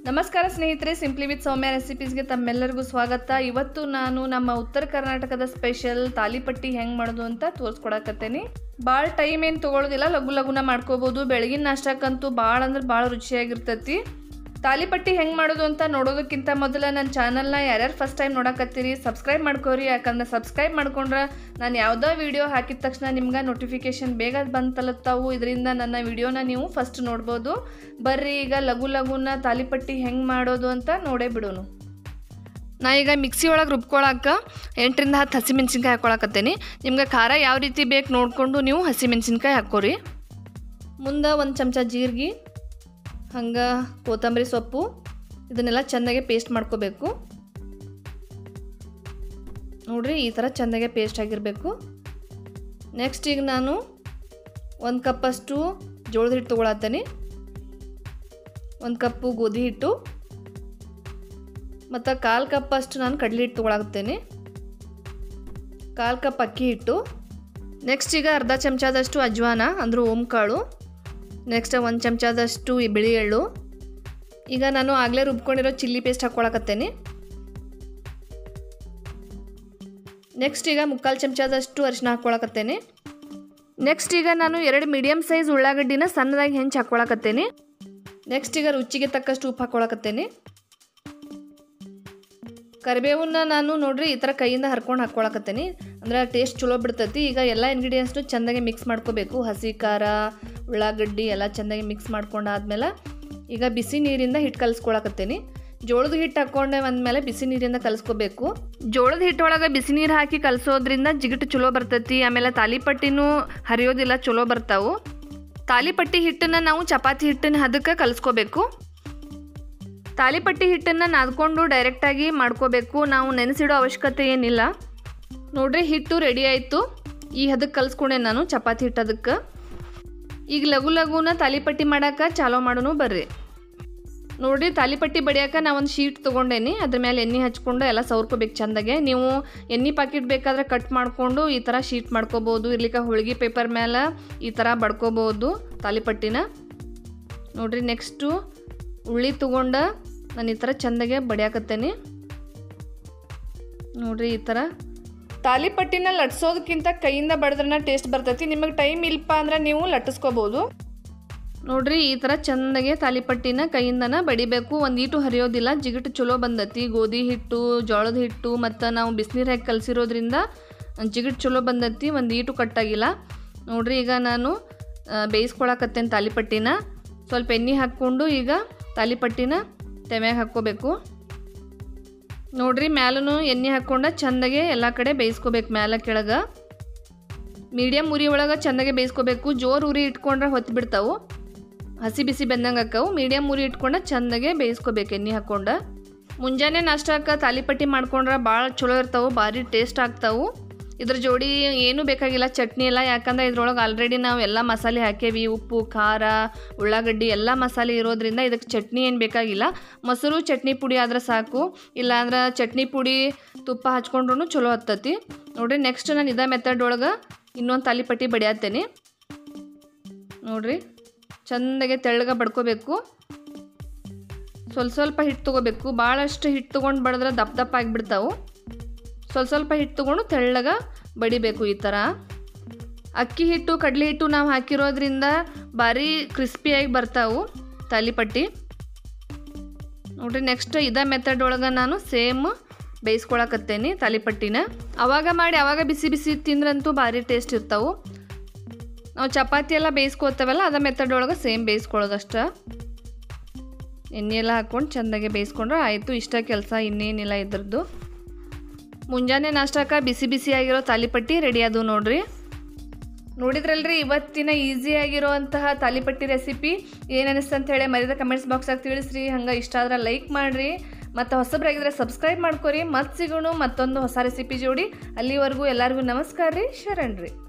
ನಮಸ್ಕಾರ ಸ್ನೇಹಿತರೆ simply with ಸೌಮ್ಯ ರೆಸಿಪೀಸ್ಗೆ ತಮ್ಮೆಲ್ಲರಿಗೂ ಸ್ವಾಗತ ಇವತ್ತು ನಾನು ನಮ್ಮ ಉತ್ತರ ಕರ್ನಾಟಕದ ಸ್ಪೆಷಲ್ ತಾಲಿಪಟ್ಟಿ ಹೆಂಗೆ ಮಾಡೋದು ಅಂತ ತೋರಿಸ್ಕೊಡಕತ್ತೇನಿ ಭಾಳ ಟೈಮ್ ಏನು ತೊಗೊಳೋದಿಲ್ಲ ಲಘು ಲಘುನ ಮಾಡ್ಕೋಬೋದು ಬೆಳಗಿನ ನಾಷ್ಟಕ್ಕಂತೂ ಭಾಳ ಅಂದ್ರೆ ಭಾಳ ರುಚಿಯಾಗಿರ್ತೈತಿ ತಾಲಿಪಟ್ಟಿ ಹೆಂಗೆ ಮಾಡೋದು ಅಂತ ನೋಡೋದಕ್ಕಿಂತ ಮೊದಲ ನನ್ನ ಚಾನಲ್ನ ಯಾರ್ಯಾರು ಫಸ್ಟ್ ಟೈಮ್ ನೋಡಕತ್ತೀರಿ ಸಬ್ಸ್ಕ್ರೈಬ್ ಮಾಡ್ಕೋರಿ ಯಾಕಂದ್ರೆ ಸಬ್ಸ್ಕ್ರೈಬ್ ಮಾಡ್ಕೊಂಡ್ರೆ ನಾನು ಯಾವುದೋ ವಿಡಿಯೋ ಹಾಕಿದ ತಕ್ಷಣ ನಿಮ್ಗೆ ನೋಟಿಫಿಕೇಶನ್ ಬೇಗ ಬಂದು ತಲುಪ್ತಾವು ಇದರಿಂದ ನನ್ನ ವಿಡಿಯೋನ ನೀವು ಫಸ್ಟ್ ನೋಡ್ಬೋದು ಬರ್ರಿ ಈಗ ಲಘು ಲಘುನ ತಾಲಿಪಟ್ಟಿ ಹೆಂಗೆ ಮಾಡೋದು ಅಂತ ನೋಡೇ ಬಿಡೋನು ನಾ ಈಗ ಮಿಕ್ಸಿ ಒಳಗೆ ರುಬ್ಕೊಳಕ್ಕೆ ಎಂಟರಿಂದ ಹತ್ತು ಹಸಿಮೆಣ್ಸಿನ್ಕಾಯಿ ಹಾಕ್ಕೊಳಕತ್ತೇನಿ ನಿಮ್ಗೆ ಖಾರ ಯಾವ ರೀತಿ ಬೇಕು ನೋಡಿಕೊಂಡು ನೀವು ಹಸಿಮೆಣ್ಸಿನ್ಕಾಯಿ ಹಾಕ್ಕೋರಿ ಮುಂದೆ ಒಂದು ಚಮಚ ಜೀರಿಗೆ ಹಂಗೆ ಕೊತ್ತಂಬರಿ ಸೊಪ್ಪು ಇದನ್ನೆಲ್ಲ ಚೆನ್ನಾಗೆ ಪೇಸ್ಟ್ ಮಾಡ್ಕೋಬೇಕು ನೋಡ್ರಿ ಈ ಥರ ಚೆನ್ನಾಗೆ ಪೇಸ್ಟ್ ಆಗಿರಬೇಕು ನೆಕ್ಸ್ಟ್ ಈಗ ನಾನು ಒಂದು ಕಪ್ಪಷ್ಟು ಜೋಳದ ಹಿಟ್ಟು ತೊಗೊಳತ್ತೇನೆ ಒಂದು ಕಪ್ಪು ಗೋಧಿ ಹಿಟ್ಟು ಮತ್ತು ಕಾಲು ಕಪ್ಪಷ್ಟು ನಾನು ಕಡಲೆ ಹಿಟ್ಟು ತೊಗೊಳತ್ತೇನೆ ಕಾಲು ಕಪ್ ಅಕ್ಕಿ ಹಿಟ್ಟು ನೆಕ್ಸ್ಟ್ ಈಗ ಅರ್ಧ ಚಮಚದಷ್ಟು ಅಜ್ವಾನ ಅಂದ್ರೆ ಓಂಕಾಳು ನೆಕ್ಸ್ಟ್ ಒಂದು ಚಮಚದಷ್ಟು ಈ ಬಿಳಿ ಎಳ್ಳು ಈಗ ನಾನು ಆಗಲೇ ರುಬ್ಕೊಂಡಿರೋ ಚಿಲ್ಲಿ ಪೇಸ್ಟ್ ಹಾಕ್ಕೊಳಕತ್ತೇನೆ ನೆಕ್ಸ್ಟ್ ಈಗ ಮುಕ್ಕಾಲು ಚಮಚದಷ್ಟು ಅರಿಶಿನ ಹಾಕ್ಕೊಳಕತ್ತೇನೆ ನೆಕ್ಸ್ಟ್ ಈಗ ನಾನು ಎರಡು ಮೀಡಿಯಮ್ ಸೈಜ್ ಉಳ್ಳಾಗಡ್ಡಿನ ಸಣ್ಣದಾಗಿ ಹೆಂಚು ಹಾಕ್ಕೊಳಕತ್ತೇನೆ ನೆಕ್ಸ್ಟ್ ಈಗ ರುಚಿಗೆ ತಕ್ಕಷ್ಟು ಉಪ್ಪು ಹಾಕ್ಕೊಳಕತ್ತೇನೆ ಕರಿಬೇವನ್ನ ನಾನು ನೋಡ್ರಿ ಈ ಥರ ಕೈಯಿಂದ ಹರ್ಕೊಂಡು ಹಾಕ್ಕೊಳಕತ್ತೇನೆ ಅಂದ್ರೆ ಟೇಸ್ಟ್ ಚಲೋ ಬಿಡ್ತೈತಿ ಈಗ ಎಲ್ಲ ಇಂಗ್ರೀಡಿಯೆಂಟ್ಸ್ನು ಚೆಂದಾಗಿ ಮಿಕ್ಸ್ ಮಾಡ್ಕೋಬೇಕು ಹಸಿ ಖಾರ ಉಳ್ಳಾಗಡ್ಡಿ ಎಲ್ಲ ಚೆಂದಾಗಿ ಮಿಕ್ಸ್ ಮಾಡ್ಕೊಂಡಾದ್ಮೇಲೆ ಈಗ ಬಿಸಿ ನೀರಿಂದ ಹಿಟ್ಟು ಕಲಿಸ್ಕೊಳಕತ್ತೇನೆ ಜೋಳದ ಹಿಟ್ಟು ಹಾಕ್ಕೊಂಡೆ ಅಂದಮೇಲೆ ಬಿಸಿ ನೀರಿಂದ ಕಲಿಸ್ಕೋಬೇಕು ಜೋಳದ ಹಿಟ್ಟೊಳಗೆ ಬಿಸಿ ನೀರು ಹಾಕಿ ಕಲಿಸೋದ್ರಿಂದ ಜಿಗಿಟು ಚಲೋ ಬರ್ತೈತಿ ಆಮೇಲೆ ತಾಲಿಪಟ್ಟಿನೂ ಹರಿಯೋದಿಲ್ಲ ಚಲೋ ಬರ್ತಾವು ತಾಲಿಪಟ್ಟಿ ಹಿಟ್ಟನ್ನು ನಾವು ಚಪಾತಿ ಹಿಟ್ಟಿನ ಹದಕ್ಕೆ ಕಲಿಸ್ಕೋಬೇಕು ತಾಲಿಪಟ್ಟಿ ಹಿಟ್ಟನ್ನು ನಾದ್ಕೊಂಡು ಡೈರೆಕ್ಟಾಗಿ ಮಾಡ್ಕೋಬೇಕು ನಾವು ನೆನೆಸಿಡೋ ಅವಶ್ಯಕತೆ ಏನಿಲ್ಲ ನೋಡ್ರಿ ಹಿಟ್ಟು ರೆಡಿ ಆಯಿತು ಈ ಹದಕ್ಕೆ ಕಲಿಸ್ಕೊಂಡೆ ನಾನು ಚಪಾತಿ ಹಿಟ್ಟು ಅದಕ್ಕೆ ಈಗ ಲಘು ಲಘುನ ತಾಲಿಪಟ್ಟಿ ಮಾಡೋಕೆ ಚಾಲೋ ಮಾಡೋನು ಬರ್ರಿ ನೋಡ್ರಿ ತಾಲಿಪಟ್ಟಿ ಬಡಿಯೋಕೆ ನಾ ಒಂದು ಶೀಟ್ ತೊಗೊಂಡೇನಿ ಅದ್ರ ಮೇಲೆ ಎಣ್ಣೆ ಹಚ್ಕೊಂಡು ಎಲ್ಲ ಸವರ್ಕೋಬೇಕು ಚಂದಾಗೆ ನೀವು ಎಣ್ಣೆ ಪಾಕಿಟ್ ಬೇಕಾದ್ರೆ ಕಟ್ ಮಾಡಿಕೊಂಡು ಈ ಥರ ಶೀಟ್ ಮಾಡ್ಕೋಬೋದು ಇರ್ಲಿಕ್ಕೆ ಹೋಳಿಗೆ ಪೇಪರ್ ಮೇಲೆ ಈ ಥರ ಬಡ್ಕೋಬೋದು ತಾಲಿಪಟ್ಟಿನ ನೋಡ್ರಿ ನೆಕ್ಸ್ಟು ಉಳ್ಳಿ ತೊಗೊಂಡು ನಾನು ಈ ಥರ ಚೆಂದಾಗೆ ಬಡಿಯಾಕತ್ತೇನೆ ನೋಡ್ರಿ ಈ ಥರ ತಾಲಿಪಟ್ಟಿನ ಲಟ್ಸೋದಕ್ಕಿಂತ ಕೈಯಿಂದ ಬಡಿದ್ರನ ಟೇಸ್ಟ್ ಬರ್ತೈತಿ ನಿಮಗೆ ಟೈಮ್ ಇಲ್ಪ ಅಂದ್ರೆ ನೀವು ಲಟ್ಟಿಸ್ಕೋಬೋದು ನೋಡ್ರಿ ಈ ಥರ ಚೆಂದಾಗೆ ತಾಲಿಪಟ್ಟಿನ ಕೈಯಿಂದನ ಬಡಿಬೇಕು ಒಂದು ಈಟು ಹರಿಯೋದಿಲ್ಲ ಜಿಗಿಟು ಚಲೋ ಬಂದತಿ ಗೋಧಿ ಹಿಟ್ಟು ಜೋಳದ ಹಿಟ್ಟು ಮತ್ತು ನಾವು ಬಿಸಿನೀರು ಹಾಕಿ ಕಲಸಿರೋದ್ರಿಂದ ಜಿಗಿಟು ಚಲೋ ಬಂದತಿ ಒಂದು ಈಟು ಕಟ್ಟಾಗಿಲ್ಲ ನೋಡ್ರಿ ಈಗ ನಾನು ಬೇಯಿಸ್ಕೊಳಕತ್ತೇನೆ ತಾಲಿಪಟ್ಟಿನ ಸ್ವಲ್ಪ ಎಣ್ಣೆ ಹಾಕ್ಕೊಂಡು ಈಗ ತಾಲಿಪಟ್ಟಿನ ತೆಮ್ಯಾಗ ಹಾಕ್ಕೋಬೇಕು ನೋಡ್ರಿ ಮ್ಯಾಲೂ ಎಣ್ಣೆ ಹಾಕ್ಕೊಂಡು ಚೆಂದಾಗೆ ಎಲ್ಲ ಕಡೆ ಬೇಯಿಸ್ಕೋಬೇಕು ಮ್ಯಾಲ ಕೆಳಗೆ ಮೀಡಿಯಮ್ ಉರಿ ಒಳಗೆ ಚೆಂದಾಗೆ ಬೇಯಿಸ್ಕೋಬೇಕು ಜೋರು ಉರಿ ಇಟ್ಕೊಂಡ್ರೆ ಹೊತ್ತು ಬಿಡ್ತಾವು ಹಸಿ ಬಿಸಿ ಬೆಂದಂಗೆ ಹಾಕವು ಮೀಡಿಯಮ್ ಉರಿ ಇಟ್ಕೊಂಡು ಚೆಂದಾಗೆ ಬೇಯಿಸ್ಕೋಬೇಕು ಎಣ್ಣೆ ಹಾಕ್ಕೊಂಡು ಮುಂಜಾನೆ ನಾಷ್ಟಕ್ಕೆ ತಾಲಿಪಟ್ಟಿ ಮಾಡ್ಕೊಂಡ್ರೆ ಭಾಳ ಚಲೋ ಇರ್ತಾವೆ ಭಾರಿ ಟೇಸ್ಟ್ ಆಗ್ತಾವು ಇದ್ರ ಜೋಡಿ ಏನೂ ಬೇಕಾಗಿಲ್ಲ ಚಟ್ನಿ ಎಲ್ಲ ಯಾಕಂದ್ರೆ ಇದ್ರೊಳಗೆ ಆಲ್ರೆಡಿ ನಾವು ಎಲ್ಲ ಮಸಾಲೆ ಹಾಕೇವಿ ಉಪ್ಪು ಖಾರ ಉಳ್ಳಾಗಡ್ಡಿ ಎಲ್ಲ ಮಸಾಲೆ ಇರೋದ್ರಿಂದ ಇದಕ್ಕೆ ಚಟ್ನಿ ಏನು ಬೇಕಾಗಿಲ್ಲ ಮೊಸರು ಚಟ್ನಿ ಪುಡಿ ಆದ್ರೆ ಸಾಕು ಇಲ್ಲಾಂದ್ರೆ ಚಟ್ನಿ ಪುಡಿ ತುಪ್ಪ ಹಚ್ಕೊಂಡ್ರೂ ಚಲೋ ಹತ್ತತಿ ನೋಡಿರಿ ನೆಕ್ಸ್ಟ್ ನಾನು ಇದೇ ಮೆಥಡ್ ಒಳಗೆ ಇನ್ನೊಂದು ತಾಲಿಪಟ್ಟಿ ಬಡಿಯತ್ತೇನೆ ನೋಡಿರಿ ಚೆಂದಾಗೆ ತೆಳ್ಳಗೆ ಬಡ್ಕೋಬೇಕು ಸ್ವಲ್ಪ ಸ್ವಲ್ಪ ಹಿಟ್ಟು ತೊಗೋಬೇಕು ಭಾಳಷ್ಟು ಹಿಟ್ಟು ತೊಗೊಂಡು ಬಡಿದ್ರೆ ದಪ್ಪ ದಪ್ಪ ಆಗಿಬಿಡ್ತಾವು ಸ್ವಲ್ಪ ಸ್ವಲ್ಪ ಹಿಟ್ಟು ತೊಗೊಂಡು ತೆಳ್ಳಗೆ ಬಡಿಬೇಕು ಈ ಥರ ಅಕ್ಕಿ ಹಿಟ್ಟು ಕಡಲೆ ಹಿಟ್ಟು ನಾವು ಹಾಕಿರೋದ್ರಿಂದ ಭಾರಿ ಕ್ರಿಸ್ಪಿಯಾಗಿ ಬರ್ತಾವು ತಾಲಿಪಟ್ಟಿ ನೋಡ್ರಿ ನೆಕ್ಸ್ಟ್ ಇದೇ ಮೆಥಡ್ ಒಳಗೆ ನಾನು ಸೇಮ್ ಬೇಯಿಸ್ಕೊಳಕತ್ತೇನೆ ತಾಲಿಪಟ್ಟಿನ ಅವಾಗ ಮಾಡಿ ಅವಾಗ ಬಿಸಿ ಬಿಸಿ ತಿಂದ್ರಂತೂ ಭಾರಿ ಟೇಸ್ಟ್ ಇರ್ತಾವೆ ನಾವು ಚಪಾತಿ ಎಲ್ಲ ಬೇಯಿಸ್ಕೋತೇವಲ್ಲ ಅದ ಮೆಥಡ್ ಒಳಗೆ ಸೇಮ್ ಬೇಯಿಸ್ಕೊಳ್ಳೋದಷ್ಟ ಎಣ್ಣೆ ಎಲ್ಲ ಹಾಕ್ಕೊಂಡು ಚೆಂದಾಗೆ ಬೇಯಿಸ್ಕೊಂಡ್ರೆ ಆಯಿತು ಇಷ್ಟ ಕೆಲಸ ಇನ್ನೇನಿಲ್ಲ ಇದ್ರದ್ದು ಮುಂಜಾನೆ ನಾಷ್ಟಕ್ಕೆ ಬಿಸಿ ಬಿಸಿಯಾಗಿರೋ ತಾಲಿಪಟ್ಟಿ ರೆಡಿ ಅದು ನೋಡ್ರಿ ನೋಡಿದ್ರಲ್ರಿ ಇವತ್ತಿನ ಈಸಿಯಾಗಿರೋವಂತಹ ತಾಲಿಪಟ್ಟಿ ರೆಸಿಪಿ ಏನು ಅನಿಸ್ತು ಅಂತ ಹೇಳಿ ಮರಿದ ಕಮೆಂಟ್ಸ್ ಬಾಕ್ಸಾಗ ತಿಳಿಸ್ರಿ ಹಂಗೆ ಇಷ್ಟ ಆದ್ರೆ ಲೈಕ್ ಮಾಡಿರಿ ಮತ್ತು ಹೊಸಬ್ರಾಗಿದ್ರೆ ಸಬ್ಸ್ಕ್ರೈಬ್ ಮಾಡ್ಕೊರಿ ಮತ್ತೆ ಸಿಗೋಣ ಮತ್ತೊಂದು ಹೊಸ ರೆಸಿಪಿ ಜೋಡಿ ಅಲ್ಲಿವರೆಗೂ ಎಲ್ಲರಿಗೂ ನಮಸ್ಕಾರ ರೀ ಶರಣ್ರಿ